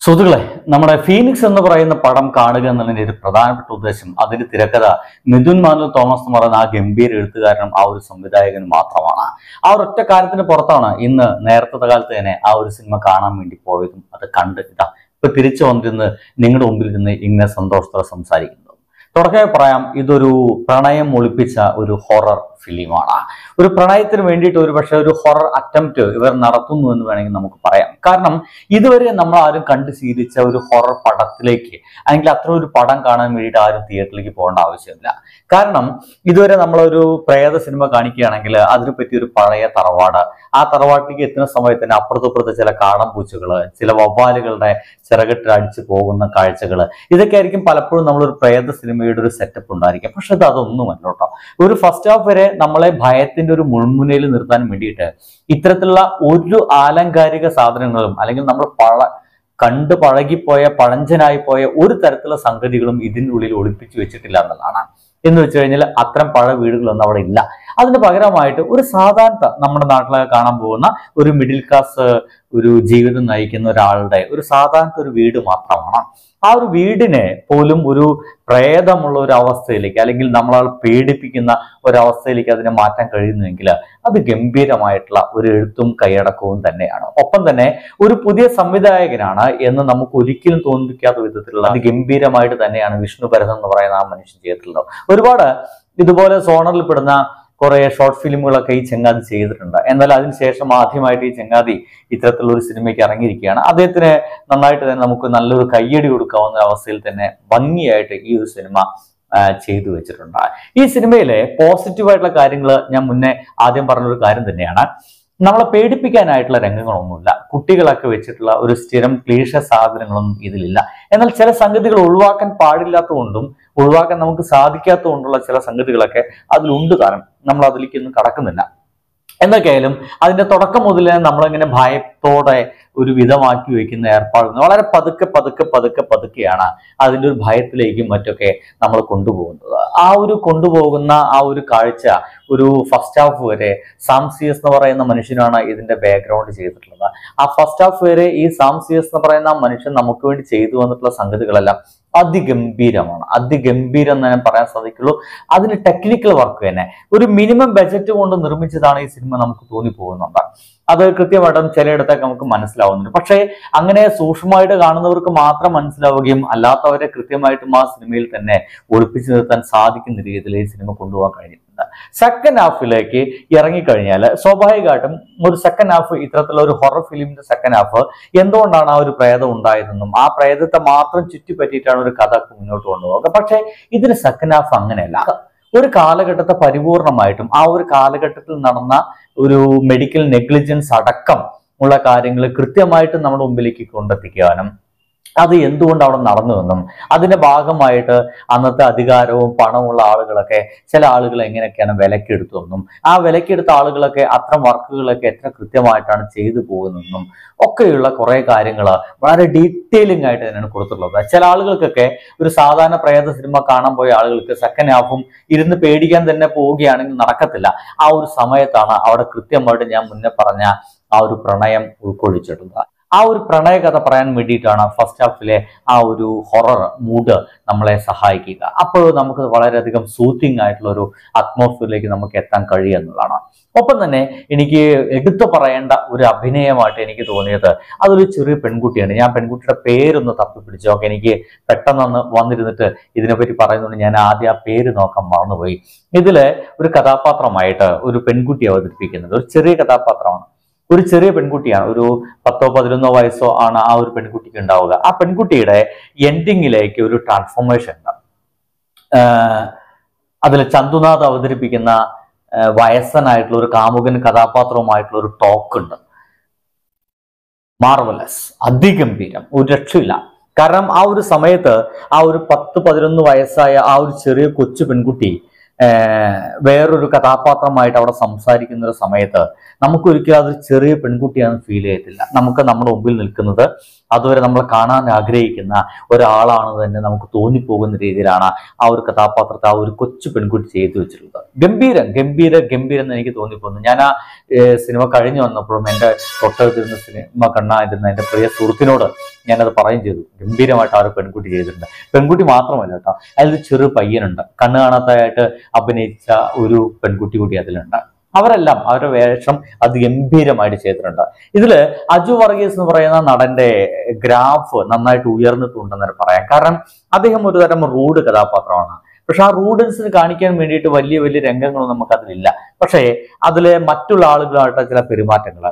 സുഹൃത്തുക്കളെ നമ്മുടെ ഫീനിക്സ് എന്ന് പറയുന്ന പടം കാണുക എന്നുള്ളതിന്റെ ഒരു പ്രധാനപ്പെട്ട ഉദ്ദേശം അതിന്റെ തിരക്കഥ മിഥുൻ മാനുവൽ തോമസ് എന്ന് പറയുന്ന ആ ഗംഭീര എഴുത്തുകാരനും ആ ഒരു സംവിധായകനും മാത്രമാണ് ആ ഒരു ഒറ്റ കാര്യത്തിന് പുറത്താണ് ഇന്ന് നേരത്തെ കാലത്ത് തന്നെ ആ ഒരു സിനിമ കാണാൻ വേണ്ടി പോയതും അത് കണ്ട് ഇതാ ഇപ്പൊ തിരിച്ചു വന്നിരുന്ന് നിങ്ങളുടെ മുമ്പിൽ ഇരുന്ന് ഇങ്ങനെ സന്തോഷത്തോടെ സംസാരിക്കുന്നത് തുടക്കമേ പറയാം ഇതൊരു പ്രണയം ഒളിപ്പിച്ച ഒരു ഹൊറർ ഫിലിമാണ് ഒരു പ്രണയത്തിന് വേണ്ടിയിട്ട് ഒരു പക്ഷേ ഒരു ഹൊറർ അറ്റംപ്റ്റ് ഇവർ നടത്തുന്നു എന്ന് വേണമെങ്കിൽ നമുക്ക് പറയാം കാരണം ഇതുവരെ നമ്മൾ ആരും കണ്ട് ശീലിച്ച ഒരു ഹൊറർ പടത്തിലേക്ക് അല്ലെങ്കിൽ അത്ര ഒരു പടം കാണാൻ വേണ്ടിയിട്ട് ആരും തിയേറ്ററിലേക്ക് പോകേണ്ട ആവശ്യമില്ല കാരണം ഇതുവരെ നമ്മളൊരു പ്രേത സിനിമ കാണിക്കുകയാണെങ്കിൽ അതിനെ പറ്റി ഒരു പഴയ തറവാട് ആ തറവാട്ടിലേക്ക് എത്തുന്ന സമയത്ത് തന്നെ അപ്പുറത്തപ്പുറത്ത് ചില കാടം പൂച്ചകള് ചില വവ്വാലുകളുടെ ചിറകിട്ട് അടിച്ചു പോകുന്ന കാഴ്ചകൾ ഇതൊക്കെ ആയിരിക്കും പലപ്പോഴും നമ്മളൊരു പ്രേത സിനിമയുടെ ഒരു സെറ്റപ്പ് ഉണ്ടായിരിക്കും പക്ഷെ അത് അതൊന്നുമല്ല കേട്ടോ ഒരു ഫസ്റ്റ് ഹാഫ് വരെ നമ്മളെ ഭയത്തിന്റെ ഒരു മുൾമുനയിൽ നിർത്താൻ വേണ്ടിയിട്ട് ഇത്തരത്തിലുള്ള ഒരു ആലങ്കാരിക സാധനങ്ങളും അല്ലെങ്കിൽ നമ്മൾ പഴ കണ്ട് പഴകിപ്പോയ പഴഞ്ചനായി പോയ ഒരു തരത്തിലുള്ള സംഗതികളും ഇതിൻ്റെ ഉള്ളിൽ ഒളിപ്പിച്ചു വെച്ചിട്ടില്ല എന്നുള്ളതാണ് എന്ന് വെച്ച് കഴിഞ്ഞാൽ അത്തരം പഴ വീടുകളൊന്നും അവിടെ ഇല്ല അതിന് പകരമായിട്ട് ഒരു സാധാരണ നമ്മുടെ നാട്ടിലൊക്കെ കാണാൻ പോകുന്ന ഒരു മിഡിൽ ക്ലാസ് ഒരു ജീവിതം നയിക്കുന്ന ഒരാളുടെ ഒരു സാധാരണ ഒരു വീട് മാത്രമാണ് ആ ഒരു വീടിനെ പോലും ഒരു പ്രേതമുള്ള ഒരു അവസ്ഥയിലേക്ക് അല്ലെങ്കിൽ നമ്മളാൾ പേടിപ്പിക്കുന്ന ഒരവസ്ഥയിലേക്ക് അതിനെ മാറ്റാൻ കഴിയുന്നുവെങ്കിൽ അത് ഗംഭീരമായിട്ടുള്ള ഒരു എഴുത്തും കൈയടക്കവും തന്നെയാണ് ഒപ്പം തന്നെ ഒരു പുതിയ സംവിധായകനാണ് എന്ന് നമുക്ക് ഒരിക്കലും തോന്നിപ്പിക്കാത്ത വിധത്തിലുള്ള അത് ഗംഭീരമായിട്ട് തന്നെയാണ് വിഷ്ണു ഭരതൻ എന്ന് പറയുന്ന ആ മനുഷ്യൻ ചെയ്തിട്ടുള്ളത് ഒരുപാട് ഇതുപോലെ സോണറിൽ പെടുന്ന കുറെ ഷോർട്ട് ഫിലിമുകളൊക്കെ ഈ ചെങ്ങാതി ചെയ്തിട്ടുണ്ട് എന്നാൽ അതിനുശേഷം ആദ്യമായിട്ട് ഈ ചെങ്ങാതി ഇത്തരത്തിലുള്ള ഒരു സിനിമയ്ക്ക് ഇറങ്ങിയിരിക്കുകയാണ് അദ്ദേഹത്തിന് നന്നായിട്ട് തന്നെ നമുക്ക് നല്ലൊരു കയ്യടി കൊടുക്കാവുന്ന അവസ്ഥയിൽ തന്നെ ഭംഗിയായിട്ട് ഈ ഒരു സിനിമ ആ, ചെയ്തു വെച്ചിട്ടുണ്ട് ഈ സിനിമയിലെ പോസിറ്റീവായിട്ടുള്ള കാര്യങ്ങൾ ഞാൻ മുന്നേ ആദ്യം പറഞ്ഞൊരു കാര്യം തന്നെയാണ് നമ്മളെ പേടിപ്പിക്കാനായിട്ടുള്ള രംഗങ്ങളൊന്നുമില്ല കുട്ടികളൊക്കെ വെച്ചിട്ടുള്ള ഒരു സ്ഥിരം ക്ലീശ സാധനങ്ങളൊന്നും ഇതിലില്ല എന്നാൽ ചില സംഗതികൾ ഒഴിവാക്കാൻ പാടില്ലാത്തതുകൊണ്ടും ഒഴിവാക്കാൻ നമുക്ക് സാധിക്കാത്തതുകൊണ്ടുള്ള ചില സംഗതികളൊക്കെ അതിലുണ്ട് താനും നമ്മൾ അതിലേക്കൊന്നും കടക്കുന്നില്ല എന്തൊക്കെയായാലും അതിന്റെ തുടക്കം മുതൽ നമ്മളിങ്ങനെ ഭയത്തോടെ ഒരു വിധമാക്കി വെക്കുന്ന ഏർപ്പാടുകൾ വളരെ പതുക്കെ പതുക്കെ പതുക്കെ പതുക്കെയാണ് അതിന്റെ ഒരു ഭയത്തിലേക്കും മറ്റൊക്കെ നമ്മൾ കൊണ്ടുപോകുന്നത് ആ ഒരു കൊണ്ടുപോകുന്ന ആ ഒരു കാഴ്ച ഒരു ഫസ്റ്റ് ഹാഫ് വരെ സാം സിയസ് എന്ന് പറയുന്ന മനുഷ്യനാണ് ഇതിന്റെ ബാക്ക്ഗ്രൗണ്ട് ചെയ്തിട്ടുള്ളത് ആ ഫസ്റ്റ് ഹാഫ് വരെ ഈ സാം സിയസ് എന്ന് പറയുന്ന ആ മനുഷ്യൻ നമുക്ക് വേണ്ടി ചെയ്തു വന്നിട്ടുള്ള സംഗതികളെല്ലാം അതിഗംഭീരമാണ് അതിഗംഭീരം എന്ന് ഞാൻ പറയാൻ സാധിക്കുള്ളൂ അതിന് ടെക്നിക്കൽ വർക്ക് തന്നെ ഒരു മിനിമം ബജറ്റ് കൊണ്ട് നിർമ്മിച്ചതാണ് ഈ സിനിമ നമുക്ക് തോന്നിപ്പോകുന്നുണ്ട് അത് കൃത്യമായിട്ടും ചിലയിടത്തൊക്കെ നമുക്ക് മനസ്സിലാവുന്നുണ്ട് പക്ഷേ അങ്ങനെ സൂക്ഷ്മമായിട്ട് കാണുന്നവർക്ക് മാത്രം മനസ്സിലാവുകയും അല്ലാത്തവരെ കൃത്യമായിട്ടും ആ സിനിമയിൽ തന്നെ ഒളിപ്പിച്ചു നിർത്താൻ സാധിക്കുന്ന രീതിയിൽ ഈ സിനിമ കൊണ്ടുപോകാൻ കഴിഞ്ഞിട്ടുണ്ട് സെക്കൻഡ് ഹാഫിലേക്ക് ഇറങ്ങിക്കഴിഞ്ഞാൽ സ്വാഭാവികമായിട്ടും ഒരു സെക്കൻഡ് ഹാഫ് ഇത്തരത്തിലുള്ള ഒരു ഹൊറർ ഫിലിമിന്റെ സെക്കൻഡ് ഹാഫ് എന്തുകൊണ്ടാണ് ആ ഒരു പ്രേതം ഉണ്ടായതെന്നും ആ പ്രേതത്തെ മാത്രം ചുറ്റിപ്പറ്റിയിട്ടാണ് ഒരു കഥ മുന്നോട്ട് കൊണ്ടുപോകുക പക്ഷേ ഇതിന് സെക്കൻഡ് ഹാഫ് അങ്ങനെയല്ല ഒരു കാലഘട്ടത്തെ പരിപൂർണമായിട്ടും ആ ഒരു കാലഘട്ടത്തിൽ നടന്ന ഒരു മെഡിക്കൽ നെഗ്ലിജൻസ് അടക്കം ഉള്ള കാര്യങ്ങൾ കൃത്യമായിട്ട് നമ്മുടെ മുമ്പിലേക്ക് കൊണ്ടെത്തിക്കാനും അത് എന്തുകൊണ്ട് അവിടെ നടന്നുവെന്നും അതിന്റെ ഭാഗമായിട്ട് അന്നത്തെ അധികാരവും പണമുള്ള ആളുകളൊക്കെ ചില ആളുകൾ എങ്ങനെയൊക്കെയാണ് വിലക്കെടുത്തതെന്നും ആ വിലക്കെടുത്ത ആളുകളൊക്കെ അത്തരം വർക്കുകളൊക്കെ എത്ര കൃത്യമായിട്ടാണ് ചെയ്തു പോകുന്നതെന്നും ഒക്കെയുള്ള കുറെ കാര്യങ്ങൾ വളരെ ഡീറ്റെയിലിംഗ് ആയിട്ട് തന്നെയാണ് കൊടുത്തിട്ടുള്ളത് ചില ആളുകൾക്കൊക്കെ ഒരു സാധാരണ പ്രേത സിനിമ കാണാൻ പോയ ആളുകൾക്ക് സെക്കൻഡ് ഹാഫും ഇരുന്ന് പേടിക്കാൻ തന്നെ പോവുകയാണെങ്കിൽ നടക്കത്തില്ല ആ ഒരു സമയത്താണ് അവിടെ കൃത്യമായിട്ട് ഞാൻ മുന്നേ പറഞ്ഞ ആ ഒരു പ്രണയം ഉൾക്കൊള്ളിച്ചിട്ടുള്ളത് ആ ഒരു പ്രണയ കഥ പറയാൻ വേണ്ടിയിട്ടാണ് ഫസ്റ്റ് ഹാഫിലെ ആ ഒരു ഹൊറർ മൂഡ് നമ്മളെ സഹായിക്കുക അപ്പോൾ നമുക്ക് വളരെയധികം സൂത്തിങ് ആയിട്ടുള്ള ഒരു അറ്റ്മോസ്ഫിയറിലേക്ക് നമുക്ക് എത്താൻ കഴിയുക എന്നുള്ളതാണ് ഒപ്പം തന്നെ എനിക്ക് എടുത്തു പറയേണ്ട ഒരു അഭിനയമായിട്ട് എനിക്ക് തോന്നിയത് അതൊരു ചെറിയ പെൺകുട്ടിയാണ് ഞാൻ പെൺകുട്ടിയുടെ പേരൊന്ന് തപ്പിപ്പിടിച്ചു നോക്കെ എനിക്ക് പെട്ടെന്നൊന്ന് വന്നിരുന്നിട്ട് ഇതിനെപ്പറ്റി പറയുന്നതുകൊണ്ട് ഞാൻ ആദ്യം ആ പേര് നോക്കാൻ മറന്നുപോയി ഇതില് ഒരു കഥാപാത്രമായിട്ട് ഒരു പെൺകുട്ടി അവതരിപ്പിക്കുന്നത് ഒരു ചെറിയ കഥാപാത്രമാണ് ഒരു ചെറിയ പെൺകുട്ടിയാണ് ഒരു പത്തോ പതിനൊന്നോ വയസ്സോ ആണ് ആ ഒരു പെൺകുട്ടിക്ക് ഉണ്ടാവുക ആ പെൺകുട്ടിയുടെ എൻഡിങ്ങിലേക്ക് ഒരു ട്രാൻസ്ഫോർമേഷൻ ഉണ്ട് അതിൽ ചന്തുനാഥ് അവതരിപ്പിക്കുന്ന ആ, വയസ്സനായിട്ടുള്ള ഒരു കാമുകൻ കഥാപാത്രവുമായിട്ടുള്ള ഒരു ടോക്ക് ഉണ്ട് മാർവലസ് അതിഗംഭീരം ഒരു രക്ഷയില്ല കാരണം ആ ഒരു സമയത്ത് ആ ഒരു പത്ത് പതിനൊന്ന് വയസ്സായ ആ ഒരു ചെറിയ കൊച്ചു പെൺകുട്ടി ഏർ വേറൊരു കഥാപാത്രമായിട്ട് അവിടെ സംസാരിക്കുന്ന ഒരു സമയത്ത് നമുക്കൊരിക്കലും അതൊരു ചെറിയ പെൺകുട്ടിയാണെന്ന് ഫീൽ ചെയ്യത്തില്ല നമുക്ക് നമ്മുടെ മുമ്പിൽ നിൽക്കുന്നത് അതുവരെ നമ്മൾ കാണാൻ ആഗ്രഹിക്കുന്ന ഒരാളാണെന്ന് തന്നെ നമുക്ക് തോന്നിപ്പോകുന്ന രീതിയിലാണ് ആ ഒരു കഥാപാത്രത്തെ ആ ഒരു കൊച്ചു പെൺകുട്ടി ചെയ്തു വെച്ചിട്ടുള്ളത് ഗംഭീരം ഗംഭീര ഗംഭീരം എന്ന് എനിക്ക് തോന്നിപ്പോകുന്നു ഞാൻ ആ ഏർ സിനിമ കഴിഞ്ഞു വന്നപ്പോഴും എൻ്റെ തൊട്ടടുത്തിരുന്ന സിനിമ കണ്ണായിരുന്ന എൻ്റെ പ്രിയ സുഹൃത്തിനോട് ഞാനത് പറയുകയും ചെയ്തു ഗംഭീരമായിട്ട് ആ ഒരു പെൺകുട്ടി ചെയ്തിട്ടുണ്ട് പെൺകുട്ടി മാത്രമല്ല കേട്ടോ അതിൽ ചെറു പയ്യനുണ്ട് കണ്ണ് കാണാത്തതായിട്ട് അഭിനയിച്ച ഒരു പെൺകുട്ടി കൂടി അതിലുണ്ട് അവരെല്ലാം അവരുടെ വേഷം അത് ഗംഭീരമായിട്ട് ചെയ്തിട്ടുണ്ട് ഇതില് അജു വർഗീസ് എന്ന് പറയുന്ന നടന്റെ ഗ്രാഫ് നന്നായിട്ട് ഉയർന്നിട്ടുണ്ടെന്ന് തന്നെ പറയാം കാരണം അദ്ദേഹം ഒരു തരം റൂഡ് കഥാപാത്രമാണ് പക്ഷെ ആ റൂഡൻസിന് കാണിക്കാൻ വേണ്ടിയിട്ട് വലിയ വലിയ രംഗങ്ങളൊന്നും നമുക്ക് അതിലില്ല പക്ഷേ അതിലെ മറ്റുള്ള ആളുകളായിട്ട് ചില പെരുമാറ്റങ്ങൾ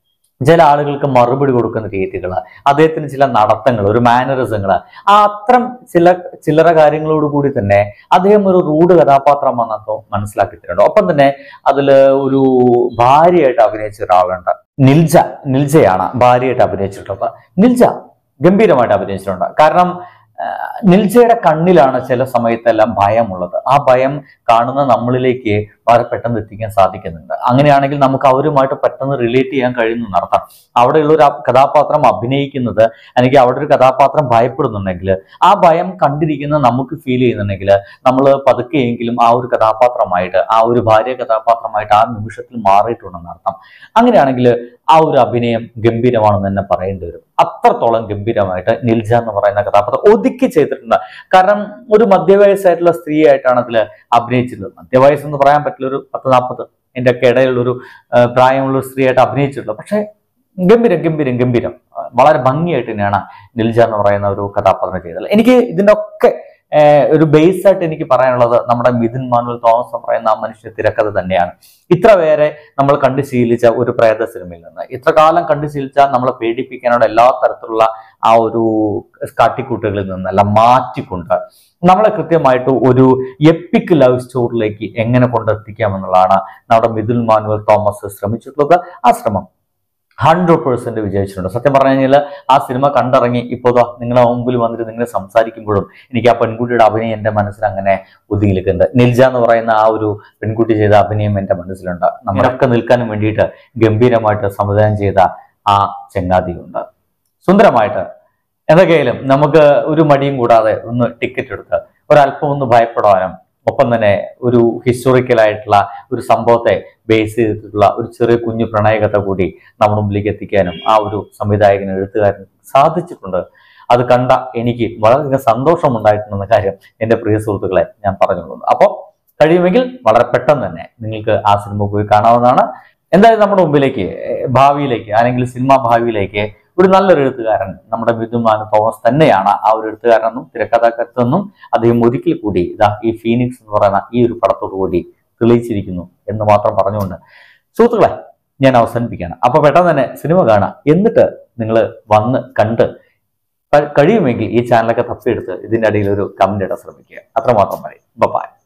ചില ആളുകൾക്ക് മറുപടി കൊടുക്കുന്ന രീതികൾ അദ്ദേഹത്തിന് ചില നടത്തങ്ങൾ ഒരു മാനറിസങ്ങൾ ആ അത്തരം ചില ചില്ലറ കാര്യങ്ങളോട് കൂടി തന്നെ അദ്ദേഹം ഒരു റൂഡ് കഥാപാത്രമാണെന്നോ മനസ്സിലാക്കി തരുന്നുണ്ട് ഒപ്പം തന്നെ അതിൽ ഒരു ഭാര്യയായിട്ട് അഭിനയിച്ച ഒരാളുണ്ട് നിൽജ നിൽജയാണ് ഭാര്യയായിട്ട് അഭിനയിച്ചിട്ടുള്ളത് നിൽജ ഗംഭീരമായിട്ട് അഭിനയിച്ചിട്ടുണ്ട് കാരണം ആ, നിൽജയുടെ കണ്ണിലാണ് ചില സമയത്തെല്ലാം ഭയമുള്ളത് ആ ഭയം കാണുന്ന നമ്മളിലേക്ക് വളരെ പെട്ടെന്ന് എത്തിക്കാൻ സാധിക്കുന്നുണ്ട് അങ്ങനെയാണെങ്കിൽ നമുക്ക് അവരുമായിട്ട് പെട്ടെന്ന് റിലേറ്റ് ചെയ്യാൻ കഴിയുന്നു നടത്താം അവിടെയുള്ള ഒരു കഥാപാത്രം അഭിനയിക്കുന്നത് അല്ലെങ്കിൽ അവിടെ ഒരു കഥാപാത്രം ഭയപ്പെടുന്നുണ്ടെങ്കിൽ ആ ഭയം കണ്ടിരിക്കുന്ന നമുക്ക് ഫീൽ ചെയ്യുന്നുണ്ടെങ്കിൽ നമ്മൾ പതുക്കെയെങ്കിലും ആ ഒരു കഥാപാത്രമായിട്ട് ആ ഒരു ഭാര്യ കഥാപാത്രമായിട്ട് ആ നിമിഷത്തിൽ മാറിയിട്ടുണ്ടെന്ന് അർത്ഥം അങ്ങനെയാണെങ്കിൽ ആ ഒരു അഭിനയം ഗംഭീരമാണെന്ന് തന്നെ പറയേണ്ടി വരും അത്രത്തോളം ഗംഭീരമായിട്ട് നിൽജ എന്ന് പറയുന്ന കഥാപാത്രം ഒതുക്കി ചെയ്തിട്ടുണ്ട് കാരണം ഒരു മധ്യവയസ്സായിട്ടുള്ള സ്ത്രീ ആയിട്ടാണ് അതിൽ അഭിനയിച്ചിട്ടുള്ളത് മധ്യവയസ്സ് എന്ന് പറയാൻ പറ്റില്ല ഒരു പത്ത് നാൽപ്പത് എൻ്റെ ഒക്കെ ഇടയിലുള്ള ഒരു ആ, പ്രായമുള്ള ഒരു സ്ത്രീയായിട്ട് അഭിനയിച്ചിട്ടുള്ളത് പക്ഷേ ഗംഭീരം ഗംഭീരം ഗംഭീരം ആ, വളരെ ഭംഗിയായിട്ട് തന്നെയാണ് നിൽജ എന്ന് പറയുന്ന ഒരു കഥാപാത്രം ചെയ്തത് എനിക്ക് ഇതിന്റെ ഒക്കെ ഏർ, ഒരു ബേസ് ആയിട്ട് എനിക്ക് പറയാനുള്ളത് നമ്മുടെ മിഥുൻ മാനുവൽ തോമസ് എന്ന് പറയുന്ന ആ മനുഷ്യ തിരക്കഥ തന്നെയാണ് ഇത്ര പേരെ നമ്മൾ കണ്ടു ശീലിച്ച ഒരു പ്രേത സിനിമയിൽ നിന്ന് ഇത്ര കാലം കണ്ടു ശീലിച്ച നമ്മളെ പേടിപ്പിക്കാനുള്ള എല്ലാ തരത്തിലുള്ള ആ ഒരു കാട്ടിക്കൂട്ടുകളിൽ നിന്നെല്ലാം മാറ്റിക്കൊണ്ട് നമ്മളെ കൃത്യമായിട്ട് ഒരു എപ്പിക് ലവ് സ്റ്റോറിയിലേക്ക് എങ്ങനെ കൊണ്ടെത്തിക്കാം എന്നുള്ളതാണ് നമ്മുടെ മിഥുൻ മാനുവൽ തോമസ് ശ്രമിച്ചിട്ടുള്ളത് ആ ശ്രമം ഹൺഡ്രഡ് പേഴ്സെന്റ് വിജയിച്ചിട്ടുണ്ട് സത്യം പറഞ്ഞു കഴിഞ്ഞാൽ ആ സിനിമ കണ്ടിറങ്ങി ഇപ്പോൾ ദാ നിങ്ങളെ മുമ്പിൽ വന്നിട്ട് നിങ്ങൾ സംസാരിക്കുമ്പോഴും എനിക്ക് ആ പെൺകുട്ടിയുടെ അഭിനയം എൻ്റെ മനസ്സിൽ അങ്ങനെ ഒതുങ്ങി നിൽക്കുന്നുണ്ട് നിൽജ എന്ന് പറയുന്ന ആ ഒരു പെൺകുട്ടി ചെയ്ത അഭിനയം എൻ്റെ മനസ്സിലുണ്ട് നമ്മളൊക്കെ നിൽക്കാനും വേണ്ടിയിട്ട് ഗംഭീരമായിട്ട് സംവിധാനം ചെയ്ത ആ ചങ്ങാതിയുണ്ട് സുന്ദരമായിട്ട് എന്തൊക്കെയായാലും നമുക്ക് ഒരു മടിയും കൂടാതെ ഒന്ന് ടിക്കറ്റ് എടുത്ത് ഒരല്പം ഒന്ന് ഭയപ്പെടാനും ഒപ്പം തന്നെ ഒരു ഹിസ്റ്റോറിക്കൽ ആയിട്ടുള്ള ഒരു സംഭവത്തെ ബേസ് ചെയ്തിട്ടുള്ള ഒരു ചെറിയ കുഞ്ഞു പ്രണയകഥ കൂടി നമ്മുടെ മുമ്പിലേക്ക് എത്തിക്കാനും ആ ഒരു സംവിധായകനും എഴുത്തുകാരനും സാധിച്ചിട്ടുണ്ട് അത് കണ്ട എനിക്ക് വളരെയധികം സന്തോഷമുണ്ടായിട്ടുണ്ടെന്ന കാര്യം എൻ്റെ പ്രിയ സുഹൃത്തുക്കളെ ഞാൻ പറഞ്ഞു പോകുന്നു അപ്പോൾ കഴിയുമെങ്കിൽ വളരെ പെട്ടെന്ന് തന്നെ നിങ്ങൾക്ക് ആ സിനിമ പോയി കാണാവുന്നതാണ് എന്തായാലും നമ്മുടെ മുമ്പിലേക്ക് ഏർ, ഭാവിയിലേക്ക് അല്ലെങ്കിൽ സിനിമാ ഭാവിയിലേക്ക് ഒരു നല്ലൊരു എഴുത്തുകാരൻ നമ്മുടെ മിഥുമാൻ തോമസ് തന്നെയാണ് ആ ഒരു എഴുത്തുകാരനെന്നും തിരക്കഥാകൃത്തെന്നും അദ്ദേഹം ഒരിക്കൽ കൂടി ഇതാ ഈ ഫീനിക്സ് എന്ന് പറയുന്ന ഈ ഒരു പടത്തോടു കൂടി തെളിയിച്ചിരിക്കുന്നു എന്ന് മാത്രം പറഞ്ഞുകൊണ്ട് സുഹൃത്തുക്കളെ ഞാൻ അവസാനിപ്പിക്കുകയാണ് അപ്പൊ പെട്ടെന്ന് തന്നെ സിനിമ കാണാം എന്നിട്ട് നിങ്ങൾ വന്ന് കണ്ട് ക- കഴിയുമെങ്കിൽ ഈ ചാനലൊക്കെ തപ്പിയെടുത്ത് ഇതിന്റെ അടിയിൽ ഒരു കമന്റ് ഇടാൻ ശ്രമിക്കുക അത്രമാത്രം മതി ബൈ